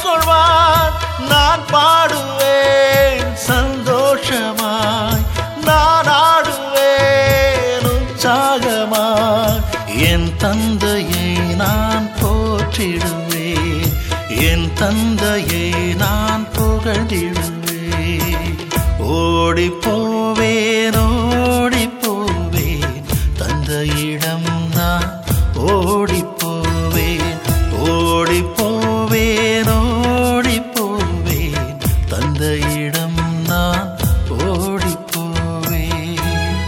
ஏற்றுக்கொள்வார் நான் பாடுவேன் சந்தோஷமாய் நான் ஆடுவேன் உற்சாகமாய் என் தந்தையை நான் போற்றிடுவேன் என் தந்தையை நான் புகழ்ந்திடுவேன் ஓடி போவேன் ஓடி போவேன் தந்தையிடம் நான் ஓடி போவேன் ஓடி போவேன் ஓடி போவேன் தந்தையிடம் நான் ஓடி போவேன்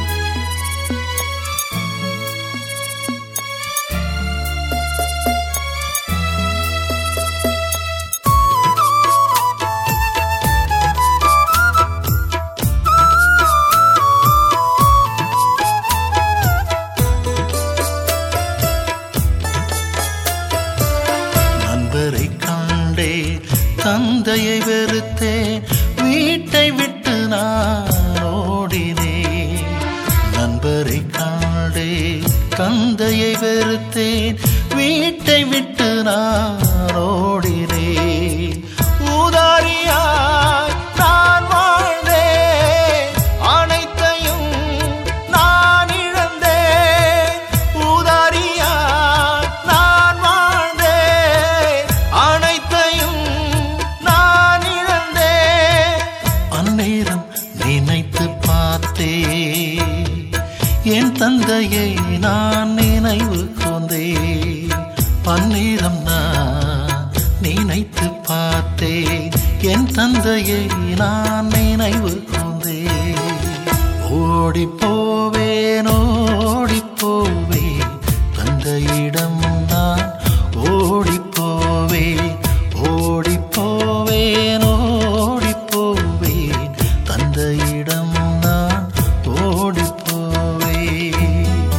நண்பரை கண்டே தந்தையை வெறுத்தே வீட்டை விட்டு நான் ஓடினேன் நண்பரை கண்டே தந்தையை வெறுத்தேன் வீட்டை விட்டு நான் ஓடினேன் ஊதாரியாய் நான் வாழ்ந்தேன் அனைத்தையும் நான் இழந்தேன் ஊதாரியாய் நான் வாழ்ந்தேன் அனைத்தையும் நான் இழந்தேன் அந்நேரம் நினைத்து பார்த்தேன் என் தந்தையை நான் நினைவு கொண்டேன் பன்னீரம் நான் நினைத்து பார்த்தேன் என் தந்தையை நான் நினைவு கொண்டேன் ஓடி போவேன் ஓடி போவேன் தந்தையிடம் நான் ஓடி போவேன் ஓடி போவேன் ஓடி போவேன் தந்தையிடம் நான் ஓடி போவேன்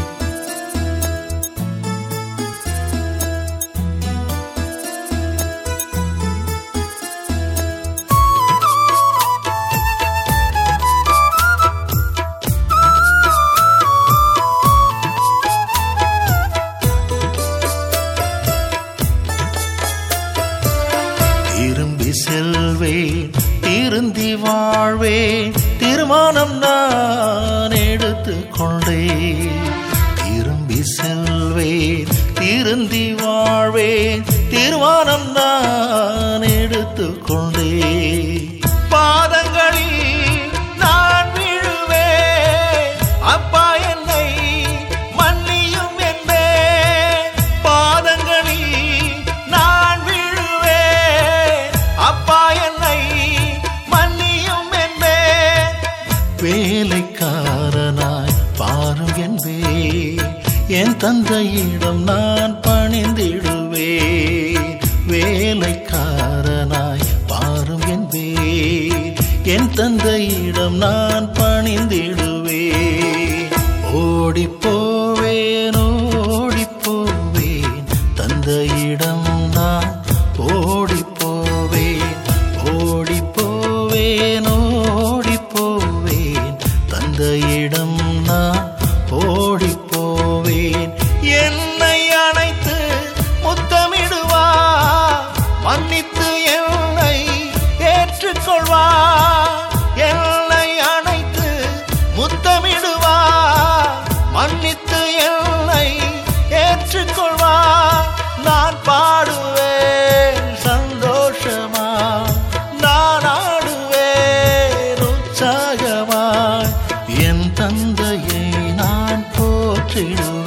திரும்பி செல்வேன் திருந்தி வாழ்வேன் திருமணம் நான் எடுத்துக்கொண்டேன் திரும்பி செல்வேன் திருந்தி வாழ்வேன் திருமணம் நான் எடுத்துக்கொண்டேன் பாதங்களில் நான் விழுவேன் அப்பா என்னை மன்னியும் என்பேன் பாதங்களில் நான் விழுவேன் அப்பா என்னை மன்னியும் என்பேன் வேலைக்காரனாய் பாரும் என்பே என் தந்தையிடம் நான் பணிந்திடுவேன் வேலைக்காரனாய் பாரும் என்பே என் தந்தையிடம் நான் பணிந்திடுவேன் ஓடி போவேன் ஓடி போவேன் தந்தையிடம் நான் ஓடி போவேன் ஓடி போவேன் ஓடி போவேன் தந்தையிடம் நான் ஓடி போவேன் என்னை அணைத்து முத்தமிடுவார் மன்னித்து என்னை ஏற்றுக்கொள்வார் என்னை அணைத்து முத்தமிடுவார் மன்னித்து என்னை ஏற்றுக்கொள்வார் நான் பாடுவேன் சந்தோஷமா நான் ஆடுவேன் உற்சாகமாய் என் தந்தையை நான் போற்றிடுவேன்